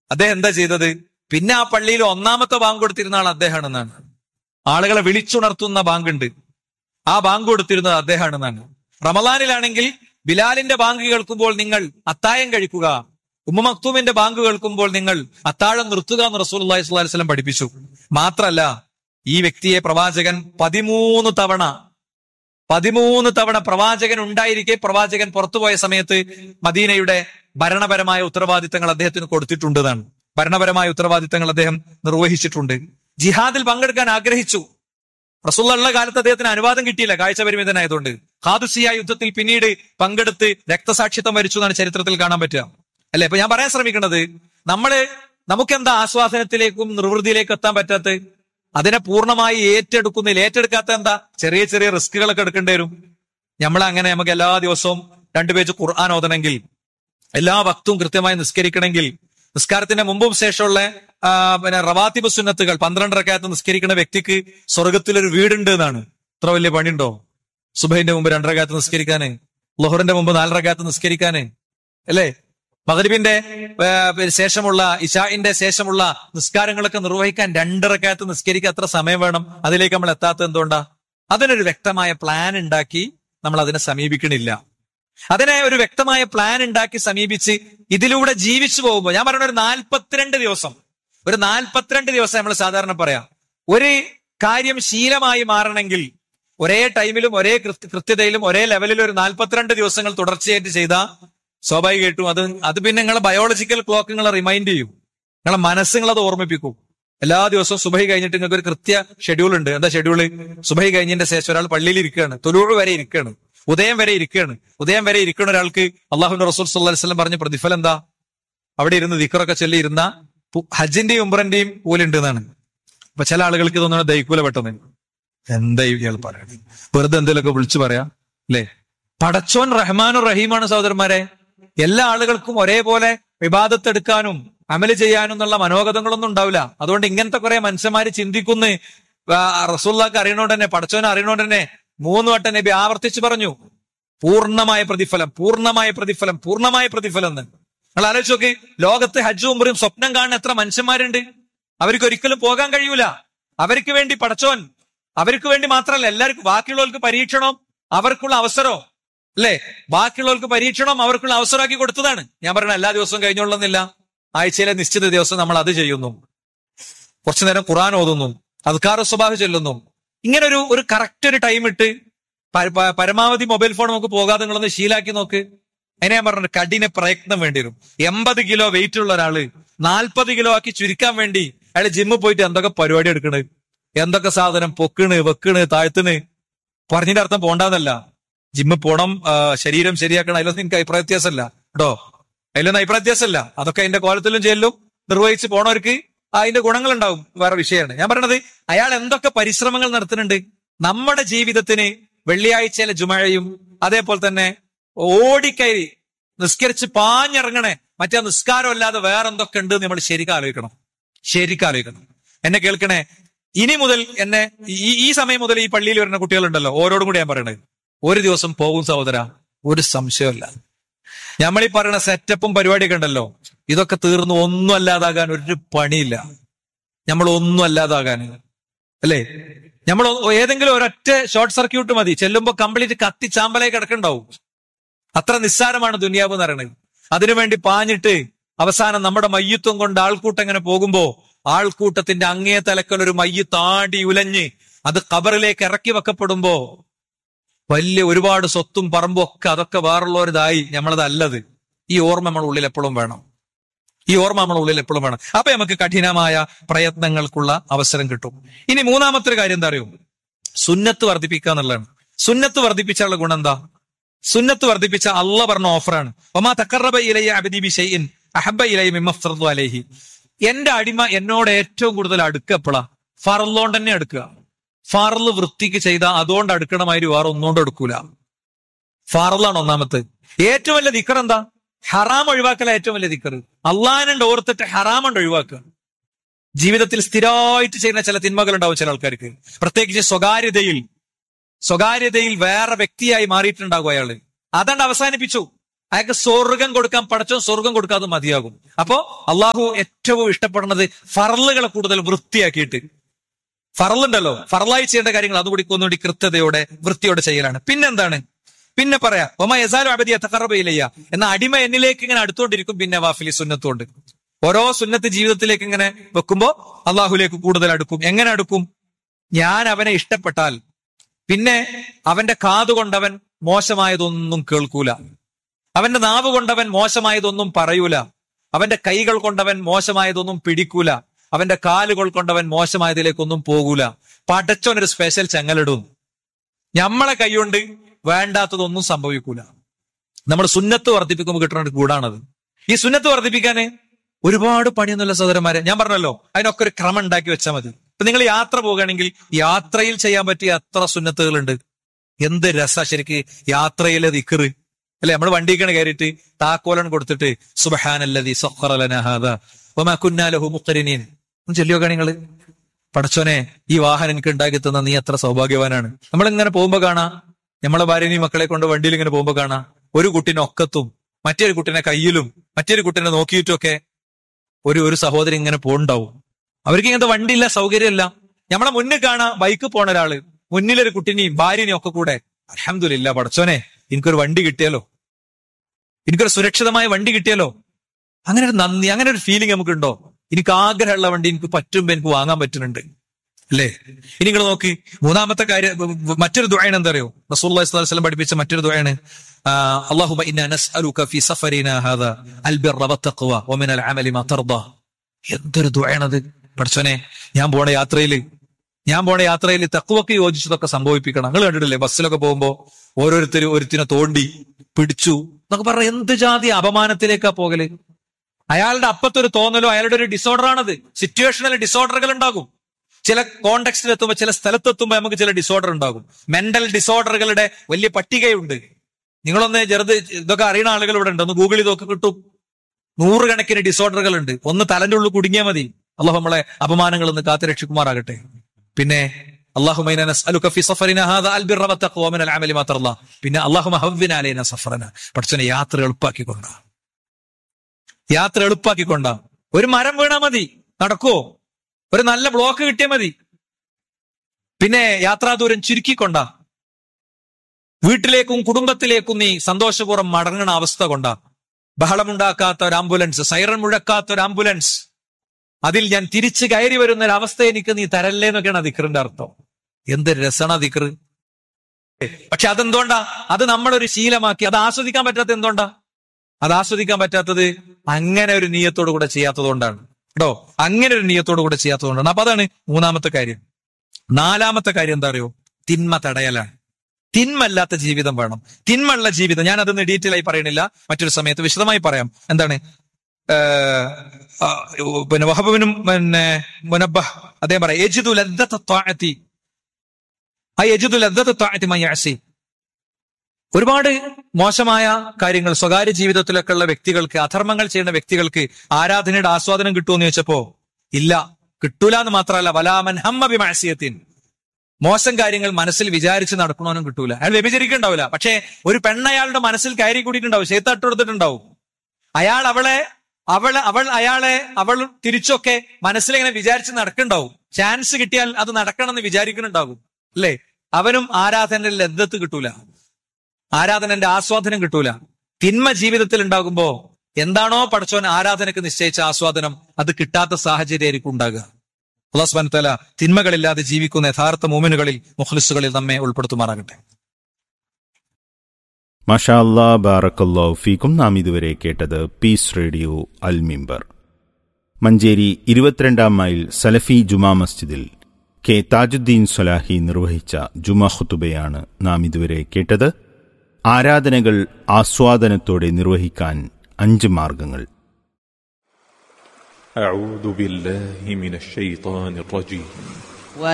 അദ്ദേഹം എന്താ ചെയ്തത് പിന്നെ ആ പള്ളിയിൽ ഒന്നാമത്തെ ബാങ്ക് കൊടുത്തിരുന്ന ആൾ അദ്ദേഹമാണെന്നാണ് ആളുകളെ വിളിച്ചുണർത്തുന്ന ബാങ്കുണ്ട് ആ ബാങ്ക് കൊടുത്തിരുന്നത് അദ്ദേഹമാണെന്നാണ് റമദാനിലാണെങ്കിൽ ബിലാലിന്റെ ബാങ്ക് കേൾക്കുമ്പോൾ നിങ്ങൾ അത്തായം കഴിക്കുക ഉമ്മ മക്തൂമിന്റെ ബാങ്ക് കേൾക്കുമ്പോൾ നിങ്ങൾ അത്താഴം നിർത്തുക എന്ന് റസൂൽ അള്ളാഹി സ്വല്ലല്ലാഹി വസല്ലം പഠിപ്പിച്ചു മാത്രല്ല ഈ വ്യക്തിയെ പ്രവാചകൻ പതിമൂന്ന് തവണ പതിമൂന്ന് തവണ പ്രവാചകൻ ഉണ്ടായിരിക്കെ പ്രവാചകൻ പുറത്തുപോയ സമയത്ത് മദീനയുടെ ഭരണപരമായ ഉത്തരവാദിത്തങ്ങൾ അദ്ദേഹത്തിന് കൊടുത്തിട്ടുണ്ട് എന്നാണ് ഭരണപരമായ ഉത്തരവാദിത്തങ്ങൾ അദ്ദേഹം നിർവഹിച്ചിട്ടുണ്ട് ജിഹാദിൽ പങ്കെടുക്കാൻ ആഗ്രഹിച്ചു റസൂള്ള ഉള്ള കാലത്ത് അദ്ദേഹത്തിന് അനുവാദം കിട്ടിയില്ല കാഴ്ച പരിമിതനായതുകൊണ്ട് ഖാദുസിയ യുദ്ധത്തിൽ പിന്നീട് പങ്കെടുത്ത് രക്തസാക്ഷിത്വം വരിച്ചു എന്നാണ് ചരിത്രത്തിൽ കാണാൻ പറ്റുക അല്ലെ അപ്പൊ ഞാൻ പറയാൻ ശ്രമിക്കുന്നത് നമ്മള് നമുക്കെന്താ ആസ്വാദനത്തിലേക്കും നിർവൃതിയിലേക്കും എത്താൻ പറ്റാത്ത അതിനെ പൂർണ്ണമായി ഏറ്റെടുക്കുന്നില്ല ഏറ്റെടുക്കാത്ത എന്താ ചെറിയ ചെറിയ റിസ്കുകളൊക്കെ എടുക്കേണ്ടി വരും നമ്മൾ അങ്ങനെ നമുക്ക് എല്ലാ ദിവസവും രണ്ടു പേജ് ഖുർആൻ ഓതണമെങ്കിൽ എല്ലാ ഭക്തും കൃത്യമായി നിസ്കരിക്കണമെങ്കിൽ നിസ്കാരത്തിന്റെ മുമ്പും ശേഷമുള്ള ആ, പിന്നെ റവാത്തിബ് സുന്നത്തുകൾ പന്ത്രണ്ടരക്കകത്ത് നിസ്കരിക്കുന്ന വ്യക്തിക്ക് സ്വർഗത്തിലൊരു വീടുണ്ട് എന്നാണ് ഇത്ര വലിയ പണിയുണ്ടോ സുബൈന്റെ മുമ്പ് രണ്ടരക്കകത്ത് നിസ്കരിക്കാന് ലൊഹറിന്റെ മുമ്പ് നാലരക്കകത്ത് നിസ്കരിക്കാന് അല്ലേ മകരിബിന്റെ ശേഷമുള്ള ഇഷാഇന്റെ ശേഷമുള്ള നിസ്കാരങ്ങളൊക്കെ നിർവഹിക്കാൻ രണ്ടരക്കകത്ത് നിസ്കരിക്കാൻ എത്ര സമയം വേണം അതിലേക്ക് നമ്മൾ എത്താത്തത് എന്തുകൊണ്ടാ അതിനൊരു വ്യക്തമായ പ്ലാൻ ഉണ്ടാക്കി നമ്മൾ അതിനെ സമീപിക്കണില്ല അതിനെ ഒരു വ്യക്തമായ പ്ലാൻ ഉണ്ടാക്കി സമീപിച്ച് ഇതിലൂടെ ജീവിച്ചു പോകുമ്പോൾ ഞാൻ പറഞ്ഞ ഒരു നാൽപ്പത്തിരണ്ട് ദിവസം ഒരു നാൽപ്പത്തിരണ്ട് ദിവസം നമ്മൾ സാധാരണ പറയാം ഒരു കാര്യം ശീലമായി മാറണമെങ്കിൽ ഒരേ ടൈമിലും ഒരേ കൃത്യ- കൃത്യതയിലും ഒരേ ലെവലിലും ഒരു നാൽപ്പത്തിരണ്ട് ദിവസങ്ങൾ തുടർച്ചയായിട്ട് ചെയ്താൽ സ്വാഭാവികമായിട്ടും അത് അത് പിന്നെ നിങ്ങളെ ബയോളജിക്കൽ ക്ലോക്ക് നിങ്ങളെ റിമൈൻഡ് ചെയ്യും നിങ്ങളെ മനസ്സ് നിങ്ങളത് ഓർമ്മിപ്പിക്കും എല്ലാ ദിവസവും സുബൈ കഴിഞ്ഞിട്ട് നിങ്ങൾക്ക് ഒരു കൃത്യ ഷെഡ്യൂൾ ഉണ്ട് എന്താ ഷെഡ്യൂള് സുബൈ കഴിഞ്ഞതിന്റെ ശേഷം ഒരാൾ പള്ളിയിൽ ഇരിക്കുകയാണ് തൊലൂഴ് വരെ ഇരിക്കുകയാണ് ഉദയം വരെ ഇരിക്കുകയാണ് ഉദയം വരെ ഇരിക്കുന്ന ഒരാൾക്ക് അള്ളാഹുന്റെ റസൂൽ സല്ലല്ലാഹു അലൈഹി വസല്ലം പറഞ്ഞ പ്രതിഫലം എന്താ അവിടെ ഇരുന്ന് ദിക്കറൊക്കെ ചൊല്ലി ഇരുന്ന പു- ഹജ്ജിന്റെയും ഉംറന്റെയും പോലുണ്ട് എന്നാണ് അപ്പൊ ചില ആളുകൾക്ക് തോന്നുന്നത് ദൈക്കൂല പെട്ടെന്ന് എന്താ ഇയാൾ പറയുന്നത് വെറുതെ എന്തെങ്കിലുമൊക്കെ വിളിച്ചു പറയാ അല്ലേ പടച്ചോൻ റഹ്മാനും റഹീമാണ് സഹോദരന്മാരെ എല്ലാ ആളുകൾക്കും ഒരേപോലെ വിവാദത്ത് എടുക്കാനും അമല് ചെയ്യാനും എന്നുള്ള മനോഗതങ്ങളൊന്നും ഉണ്ടാവില്ല അതുകൊണ്ട് ഇങ്ങനത്തെ കുറെ മനുഷ്യന്മാര് ചിന്തിക്കുന്നു റസൂല്ലാക്ക് അറിയണോണ്ട് തന്നെ പടച്ചോനെ അറിയണോണ്ട് തന്നെ മൂന്ന് വട്ടം നബി ആവർത്തിച്ച് പറഞ്ഞു പൂർണ്ണമായ പ്രതിഫലം പൂർണ്ണമായ പ്രതിഫലം പൂർണ്ണമായ പ്രതിഫലം എന്ന് നിങ്ങൾ ആലോചിച്ച് നോക്ക് ലോകത്ത് ഹജ്ജ് ഉംറയും സ്വപ്നം കാണുന്ന എത്ര മനുഷ്യന്മാരുണ്ട് അവർക്ക് ഒരിക്കലും പോകാൻ കഴിയൂല അവർക്ക് വേണ്ടി പടച്ചോൻ അവർക്ക് വേണ്ടി മാത്രമല്ല എല്ലാവർക്കും ബാക്കിയുള്ളവർക്ക് പരീക്ഷണം അവർക്കുള്ള അവസരവും അല്ലേ ബാക്കിയുള്ളവർക്ക് പരീക്ഷണം അവർക്കുള്ള അവസരമാക്കി കൊടുത്തതാണ് ഞാൻ പറയണ എല്ലാ ദിവസവും കഴിഞ്ഞോളുന്നില്ല ആഴ്ചയിലെ നിശ്ചിത ദിവസം നമ്മൾ അത് ചെയ്യുന്നു കുറച്ചു നേരം ഖുറാൻ ഓതുന്നു അദ്കാർ സ്വഭാവം ചെല്ലുന്നു ഇങ്ങനെ ഒരു ഒരു കറക്റ്റ് ഒരു ടൈം ഇട്ട് പ- പ- പരമാവധി മൊബൈൽ ഫോൺ നമുക്ക് പോകാതെ നിങ്ങളൊന്ന് ശീലാക്കി നോക്ക് അതിനെ ഞാൻ പറഞ്ഞു കഠിന പ്രയത്നം വേണ്ടി വരും എൺപത് കിലോ വെയിറ്റ് ഉള്ള ഒരാള് നാൽപ്പത് കിലോ ആക്കി ചുരുക്കാൻ വേണ്ടി അയാൾ ജിമ്മിൽ പോയിട്ട് എന്തൊക്കെ പരിപാടി എടുക്കണ് എന്തൊക്കെ സാധനം പൊക്കണ് വെക്കണ് താഴ്ത്തണ് പറഞ്ഞതിന്റെ അർത്ഥം പോണ്ടെന്നല്ല ജിമ്മിൽ പോണം ആ, ശരീരം ശരിയാക്കണം അതിലൊന്നും എനിക്ക് അഭിപ്രായ വ്യത്യാസമല്ല കേട്ടോ അതിലൊന്നും അഭിപ്രായ വ്യത്യാസമല്ല അതൊക്കെ അതിന്റെ കോലത്തിലും ചെല്ലും നിർവഹിച്ച് പോണവർക്ക് അതിന്റെ ഗുണങ്ങളുണ്ടാവും വേറെ വിഷയമാണ് ഞാൻ പറയണത് അയാൾ എന്തൊക്കെ പരിശ്രമങ്ങൾ നടത്തുന്നുണ്ട് നമ്മുടെ ജീവിതത്തിന് വെള്ളിയാഴ്ചയിലെ ജുമഴയും അതേപോലെ തന്നെ ഓടിക്കയറി നിസ്കരിച്ച് പാഞ്ഞിറങ്ങണേ മറ്റേ നിസ്കാരം അല്ലാതെ വേറെ എന്തൊക്കെ ഉണ്ട് നമ്മൾ ശരിക്കും ആലോചിക്കണം ശരിക്കും ആലോചിക്കണം എന്നെ കേൾക്കണേ ഇനി മുതൽ എന്നെ ഈ ഈ സമയം മുതൽ ഈ പള്ളിയിൽ വരുന്ന കുട്ടികളുണ്ടല്ലോ ഓരോടും കൂടി ഞാൻ പറയണത് ഒരു ദിവസം പോകും സഹോദര ഒരു സംശയമല്ല നമ്മൾ ഈ പറയുന്ന സെറ്റപ്പും പരിപാടിയൊക്കെ ഉണ്ടല്ലോ ഇതൊക്കെ തീർന്ന് ഒന്നും അല്ലാതാകാൻ ഒരു പണിയില്ല നമ്മൾ ഒന്നും അല്ലാതാകാൻ അല്ലേ നമ്മൾ ഏതെങ്കിലും ഒരൊറ്റ ഷോർട്ട് സർക്യൂട്ട് മതി ചെല്ലുമ്പോ കംപ്ലീറ്റ് കത്തി ചാമ്പലായി കിടക്കണ്ടാവും അത്ര നിസ്സാരമാണ് ദുനിയാവ് എന്ന് പറയുന്നത് അതിനുവേണ്ടി പാഞ്ഞിട്ട് അവസാനം നമ്മുടെ മയ്യത്വം കൊണ്ട് ആൾക്കൂട്ടം ഇങ്ങനെ പോകുമ്പോ ആൾക്കൂട്ടത്തിന്റെ അങ്ങേ തലക്കൽ ഒരു മയ്യത്ത് ആടി ഉലഞ്ഞ് അത് കബറിലേക്ക് ഇറക്കി വെക്കപ്പെടുമ്പോ വലിയ ഒരുപാട് സ്വത്തും പറമ്പും ഒക്കെ അതൊക്കെ വേറുള്ളവരിതായി നമ്മളത് അല്ലത് ഈ ഓർമ്മ നമ്മുടെ ഉള്ളിൽ എപ്പോഴും വേണം ഈ ഓർമ്മ നമ്മുടെ ഉള്ളിൽ എപ്പോഴും വേണം അപ്പൊ നമുക്ക് കഠിനമായ പ്രയത്നങ്ങൾക്കുള്ള അവസരം കിട്ടും ഇനി മൂന്നാമത്തെ ഒരു കാര്യം എന്താ അറിയോ സുന്നത്ത് വർദ്ധിപ്പിക്കുക എന്നുള്ളതാണ് സുന്നത്ത് വർദ്ധിപ്പിച്ചുള്ള ഗുണം എന്താ സുന്നത്ത് വർദ്ധിപ്പിച്ച അള്ള പറഞ്ഞ ഓഫറാണ് ഒമാ തക്കറബ ഇലയ അബദി ബി ഷൈഇൻ അഹബ്ബ ഇലയ മിമ്മ അഫ്റദു അലൈഹി എന്റെ അടിമ എന്നോട് ഏറ്റവും കൂടുതൽ അടുക്കുക എപ്പോഴാ ഫറലോണ്ട് തന്നെ അടുക്കുക ഫറല് വൃത്തിക്ക് ചെയ്ത അതുകൊണ്ട് അടുക്കണമാതിരി വേറെ ഒന്നുകൊണ്ട് എടുക്കൂല ഫറലാണ് ഒന്നാമത്തെ ഏറ്റവും വലിയ ദിക്കർ എന്താ ഹറാം ഒഴിവാക്കല ഏറ്റവും വലിയ ദിക്കർ അള്ളാഹിനുണ്ട് ഓർത്തിട്ട് ഹറാമുണ്ട് ഒഴിവാക്കുക ജീവിതത്തിൽ സ്ഥിരമായിട്ട് ചെയ്യുന്ന ചില തിന്മകൾ ഉണ്ടാവും ചില ആൾക്കാർക്ക് പ്രത്യേകിച്ച് സ്വകാര്യതയിൽ സ്വകാര്യതയിൽ വേറെ വ്യക്തിയായി മാറിയിട്ടുണ്ടാകും അയാള് അതണ്ട് അവസാനിപ്പിച്ചു അയാൾക്ക് സ്വർഗം കൊടുക്കാൻ പടച്ചോ സ്വർഗം കൊടുക്കാതെ മതിയാകും അപ്പോ അള്ളാഹു ഏറ്റവും ഇഷ്ടപ്പെടുന്നത് ഫറലുകളെ കൂടുതൽ വൃത്തിയാക്കിയിട്ട് ഫറലുണ്ടല്ലോ ഫറലായി ചെയ്യേണ്ട കാര്യങ്ങൾ അതുകൂടി ഒന്നുകൂടി കൃത്യതയോടെ വൃത്തിയോടെ ചെയ്യലാണ് പിന്നെന്താണ് പിന്നെ പറയാ ഒമ യസാലു അബദിയ തക്കറബയിലയ്യ എന്ന അടിമ എന്നിലേക്ക് ഇങ്ങനെ അടുത്തോണ്ടിരിക്കും പിന്നെ വാഫിലി സുന്നത്തോണ്ട് ഓരോ സുന്നത്ത് ജീവിതത്തിലേക്ക് ഇങ്ങനെ വെക്കുമ്പോ അള്ളാഹുലേക്ക് കൂടുതൽ അടുക്കും എങ്ങനെ അടുക്കും ഞാൻ അവനെ ഇഷ്ടപ്പെട്ടാൽ പിന്നെ അവന്റെ കാതുകൊണ്ടവൻ മോശമായതൊന്നും കേൾക്കൂല അവന്റെ നാവ് കൊണ്ടവൻ മോശമായതൊന്നും പറയൂല അവന്റെ കൈകൾ കൊണ്ടവൻ മോശമായതൊന്നും പിടിക്കൂല അവന്റെ കാലുകൾ കൊണ്ടവൻ മോശമായതിലേക്കൊന്നും പോകൂല പടച്ചോനൊരു സ്പെഷ്യൽ ചെങ്ങലിടും ഞമ്മളെ കൈകൊണ്ട് വേണ്ടാത്തതൊന്നും സംഭവിക്കൂല നമ്മൾ സുന്നത്ത് വർദ്ധിപ്പിക്കുമ്പോൾ കിട്ടുന്ന ഒരു കൂടാണത് ഈ സുന്നത്ത് വർദ്ധിപ്പിക്കാന് ഒരുപാട് പണിയൊന്നുമില്ല സഹോദരന്മാരെ ഞാൻ പറഞ്ഞല്ലോ അതിനൊക്കെ ഒരു ക്രമം ഉണ്ടാക്കി വെച്ചാൽ മതി ഇപ്പൊ നിങ്ങൾ യാത്ര പോകുകയാണെങ്കിൽ യാത്രയിൽ ചെയ്യാൻ പറ്റിയ എത്ര സുന്നത്തുകളുണ്ട് എന്ത് രസ ശരിക്ക് യാത്രയിലെ ദിക്കറ് അല്ലെ നമ്മൾ വണ്ടിക്കാണ് കയറിയിട്ട് താക്കോലൻ കൊടുത്തിട്ട് സുബഹാനല്ലതി സഖറലനഹാദു മുഖരിനീൻ ചൊല്ലിയോക്കാ നിങ്ങള് പടച്ചോനെ ഈ വാഹനം എനിക്ക് ഉണ്ടാക്കി തന്ന നീ എത്ര സൗഭാഗ്യവാനാണ് നമ്മൾ ഇങ്ങനെ പോകുമ്പോ കാണാ നമ്മളെ ഭാര്യനെയും മക്കളെ കൊണ്ട് വണ്ടിയിൽ ഇങ്ങനെ പോകുമ്പോ കാണാ ഒരു കുട്ടിനെ ഒക്കത്തും മറ്റൊരു കുട്ടിനെ കയ്യിലും മറ്റൊരു കുട്ടിനെ നോക്കിയിട്ടുമൊക്കെ ഒരു ഒരു സഹോദരി ഇങ്ങനെ പോണ്ടാവും അവർക്ക് ഇങ്ങനത്തെ വണ്ടിയില്ല സൗകര്യമില്ല നമ്മളെ മുന്നിൽ കാണാ ബൈക്ക് പോണ ഒരാള് മുന്നിലൊരു കുട്ടിനെയും ഭാര്യനെയും ഒക്കെ കൂടെ അലഹമില്ല പടച്ചോനെ എനിക്കൊരു വണ്ടി കിട്ടിയാലോ എനിക്കൊരു സുരക്ഷിതമായ വണ്ടി കിട്ടിയാലോ അങ്ങനെ ഒരു നന്ദി അങ്ങനെ ഒരു ഫീലിംഗ് നമുക്കുണ്ടോ എനിക്ക് ആഗ്രഹമുള്ള വണ്ടി എനിക്ക് പറ്റുമ്പോ എനിക്ക് വാങ്ങാൻ പറ്റുന്നുണ്ട് അല്ലേ ഇനി നിങ്ങൾ നോക്കി മൂന്നാമത്തെ കാര്യം മറ്റൊരു ദുആണ് എന്താ അറിയോ റസൂലുള്ളാഹി സ്വല്ലല്ലാഹു അലൈഹി വസല്ലം പഠിപ്പിച്ച മറ്റൊരു ദുആണ് അല്ലാഹുമ്മ ഇന്നാ നസ്അലുക ഫീ സഫരിനാ ഹാദാ അൽ ബിർറ വത്തഖ്വ വമിനൽ അമലി മാ തർദാ എന്തൊരു ദുആണത് പഠിച്ചോനെ ഞാൻ പോണ യാത്രയിൽ ഞാൻ പോണ യാത്രയിൽ തക്കുവക്ക് യോജിച്ചതൊക്കെ സംഭവിപ്പിക്കണം നിങ്ങൾ കണ്ടിട്ടില്ലേ ബസ്സിലൊക്കെ പോകുമ്പോ ഓരോരുത്തരും ഒരുത്തിനെ തോണ്ടി പിടിച്ചു എന്നൊക്കെ പറഞ്ഞ എന്ത് ജാതി അപമാനത്തിലേക്കാ പോകല് അയാളുടെ അപ്പത്തൊരു തോന്നലോ അയാളുടെ ഒരു ഡിസോർഡർ ആണത് സിറ്റുവേഷണൽ ഡിസോർഡറുകൾ ഉണ്ടാകും ചില കോണ്ടെക്സ്റ്റിൽ എത്തുമ്പോൾ ചില സ്ഥലത്തെത്തുമ്പോൾ നമുക്ക് ചില ഡിസോർഡർ ഉണ്ടാകും മെന്റൽ ഡിസോർഡറുകളുടെ വലിയ പട്ടികയുണ്ട് നിങ്ങളൊന്ന് ചെറുത് ഇതൊക്കെ അറിയുന്ന ആളുകൾ ഇവിടെ ഉണ്ട് ഒന്ന് ഗൂഗിൾ ചെയ്തൊക്കെ കിട്ടും നൂറുകണക്കിന് ഡിസോർഡറുകൾ ഉണ്ട് ഒന്ന് തലന്റെ ഉള്ളിൽ കുടുങ്ങിയാൽ മതി അള്ളാഹു നമ്മളെ അപമാനങ്ങൾ നിന്ന് കാത്തു രക്ഷിക്കുമാറാകട്ടെ പിന്നെ പിന്നെ അള്ളാഹു സഫറന പഠിച്ചനെ യാത്ര എളുപ്പാക്കിക്കൊണ്ട യാത്ര എളുപ്പാക്കിക്കൊണ്ട ഒരു മരം വീണാ മതി നടക്കുവോ ഒരു നല്ല ബ്ലോക്ക് കിട്ടിയാൽ മതി പിന്നെ യാത്രാദൂരം ചുരുക്കിക്കൊണ്ട വീട്ടിലേക്കും കുടുംബത്തിലേക്കും നീ സന്തോഷപൂർവ്വം മടങ്ങണ അവസ്ഥ കൊണ്ട ബഹളമുണ്ടാക്കാത്ത ഒരു ആംബുലൻസ് സൈറൺ മുഴക്കാത്ത ഒരു ആംബുലൻസ് അതിൽ ഞാൻ തിരിച്ചു കയറി വരുന്ന ഒരു അവസ്ഥ എനിക്ക് നീ തരല്ലേ എന്നൊക്കെയാണ് ദിക്കറിന്റെ അർത്ഥം എന്ത് രസണ ദിക്കറ് പക്ഷെ അതെന്തുകൊണ്ടാ അത് നമ്മളൊരു ശീലമാക്കി അത് ആസ്വദിക്കാൻ പറ്റാത്ത എന്തുകൊണ്ടാ അത് ആസ്വദിക്കാൻ പറ്റാത്തത് അങ്ങനെ ഒരു നീയത്തോടു കൂടെ ചെയ്യാത്തത് കൊണ്ടാണ് കേട്ടോ അങ്ങനെ ഒരു നീയത്തോടു കൂടെ ചെയ്യാത്തത് കൊണ്ടാണ് അപ്പൊ അതാണ് മൂന്നാമത്തെ കാര്യം നാലാമത്തെ കാര്യം എന്താ അറിയോ തിന്മ തടയലാണ് തിന്മല്ലാത്ത ജീവിതം വേണം തിന്മയുള്ള ജീവിതം ഞാൻ അതൊന്ന് ഡീറ്റെയിൽ ആയി പറയണില്ല മറ്റൊരു സമയത്ത് വിശദമായി പറയാം എന്താണ് പിന്നെ വഹബിനും പിന്നെ മുനബ്ബ അദ്ദേഹം പറയാം യജിദു ലദ്ദത്ത ത്വാഅത്തി ആ യജിദു ലദ്ദത്ത ത്വാഅത്തി മയ്യാസി ഒരുപാട് മോശമായ കാര്യങ്ങൾ സ്വകാര്യ ജീവിതത്തിലൊക്കെ ഉള്ള വ്യക്തികൾക്ക് അധർമ്മങ്ങൾ ചെയ്യുന്ന വ്യക്തികൾക്ക് ആരാധനയുടെ ആസ്വാദനം കിട്ടുമെന്ന് ചോദിച്ചപ്പോ ഇല്ല കിട്ടൂല എന്ന് മാത്രമല്ല വലാമൻ ഹമ്മ ബിമാസിയത്തിൻ മോശം കാര്യങ്ങൾ മനസ്സിൽ വിചാരിച്ച് നടക്കണമെന്നും കിട്ടൂല അയാൾ വ്യഭിചരിക്കുന്നുണ്ടാവില്ല പക്ഷേ ഒരു പെണ്ണയാളുടെ മനസ്സിൽ കയറി കൂടിയിട്ടുണ്ടാവും ചേത്തട്ട് കൊടുത്തിട്ടുണ്ടാവും അയാൾ അവളെ അവൾ അവൾ അയാളെ അവൾ തിരിച്ചൊക്കെ മനസ്സിലിങ്ങനെ വിചാരിച്ച് നടക്കുന്നുണ്ടാവും ചാൻസ് കിട്ടിയാൽ അത് നടക്കണമെന്ന് വിചാരിക്കുന്നുണ്ടാകും അല്ലേ അവനും ആരാധനയിൽ ലദ്ദത്ത് കിട്ടൂല ആരാധനന്റെ ആസ്വാദനം കിട്ടൂല തിന്മ ജീവിതത്തിൽ ഉണ്ടാകുമ്പോ എന്താണോ പഠിച്ചോൻ ആരാധനക്ക് നിശ്ചയിച്ച ആസ്വാദനം അത് കിട്ടാത്ത സാഹചര്യമായിരിക്കും ഉണ്ടാകുക അള്ളാഹ് സുബാൻ തല തിന്മകളില്ലാതെ ജീവിക്കുന്ന യഥാർത്ഥ മൂമിനുകളിൽ മുഖ്ലിസുകളിൽ നമ്മെ ഉൾപ്പെടുത്തുമാറാകട്ടെ മഷാ അല്ലാ ബാറക്കല്ലോ ഫീക്കും നാം ഇതുവരെ കേട്ടത് പീസ് റേഡിയോ അൽ മിമ്പർ മഞ്ചേരി ഇരുപത്തിരണ്ടാം മൈൽ സലഫി ജുമാ മസ്ജിദിൽ കെ താജുദ്ദീൻ സൊലാഹി നിർവഹിച്ച ജുമാ ഖുത്തുബയാണ് നാം ഇതുവരെ കേട്ടത് ആരാധനകൾ ആസ്വാദനത്തോടെ നിർവഹിക്കാൻ അഞ്ച് മാർഗങ്ങൾ أعوذ بالله من الشيطان الرجيم